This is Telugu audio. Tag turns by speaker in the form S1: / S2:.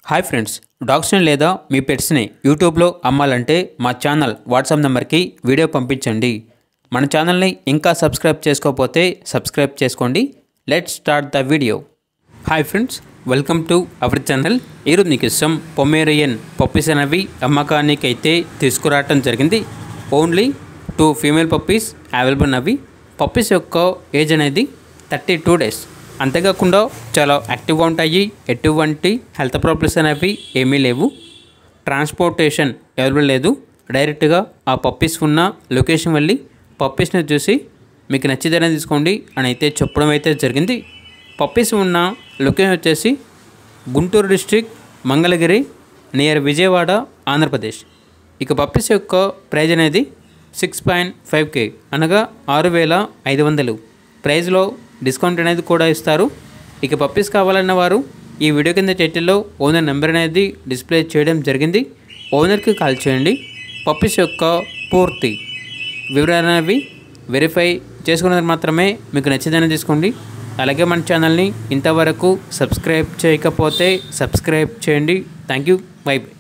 S1: హాయ్ ఫ్రెండ్స్ డాగ్స్ని లేదా మీ పెట్స్ని యూట్యూబ్లో అమ్మాలంటే మా ఛానల్ వాట్సాప్ నెంబర్కి వీడియో పంపించండి మన ఛానల్ని ఇంకా సబ్స్క్రైబ్ చేసుకోకపోతే సబ్స్క్రైబ్ చేసుకోండి let start the video hi friends welcome to our channel ఈరోజు మీకు ఇష్టం పొమేరియన్ పప్పీస్ అనేవి అమ్మకానికి అయితే తీసుకురావటం జరిగింది only two female puppies available అవి పప్పీస్ యొక్క ఏజ్ అనేది థర్టీ టూ డేస్ అంతేకాకుండా చాలా యాక్టివ్గా ఉంటాయి ఎటువంటి హెల్త్ ప్రాబ్లమ్స్ అనేవి ఏమీ లేవు ట్రాన్స్పోర్టేషన్ అవైలబుల్ లేదు డైరెక్ట్గా ఆ పప్పీస్ ఉన్న లొకేషన్ వెళ్ళి పప్పీస్ని చూసి మీకు నచ్చితేనే తీసుకోండి అని అయితే చెప్పడం అయితే జరిగింది పప్పీస్ ఉన్న లొకేషన్ వచ్చేసి గుంటూరు డిస్ట్రిక్ట్ మంగళగిరి నియర్ విజయవాడ ఆంధ్రప్రదేశ్ ఇక పప్పీస్ యొక్క ప్రైజ్ అనేది సిక్స్ పాయింట్ ఫైవ్ కే అనగా ఆరు వేల ఐదు వందలు ప్రైజ్లో డిస్కౌంట్ అనేది కూడా ఇస్తారు ఇక పప్పీస్ కావాలన్న వారు ఈ వీడియో కింద టైటిల్లో ఓనర్ నెంబర్ అనేది డిస్ప్లే చేయడం జరిగింది ఓనర్కి కాల్ చేయండి పప్పీస్ యొక్క పూర్తి వివరాలు అనేవి వెరిఫై చేసుకున్నది మాత్రమే మీకు నచ్చిందని తీసుకోండి అలాగే మన ఛానల్ని ఇంతవరకు సబ్స్క్రైబ్ చేయకపోతే సబ్స్క్రైబ్ చేయండి థ్యాంక్ యూ బై బై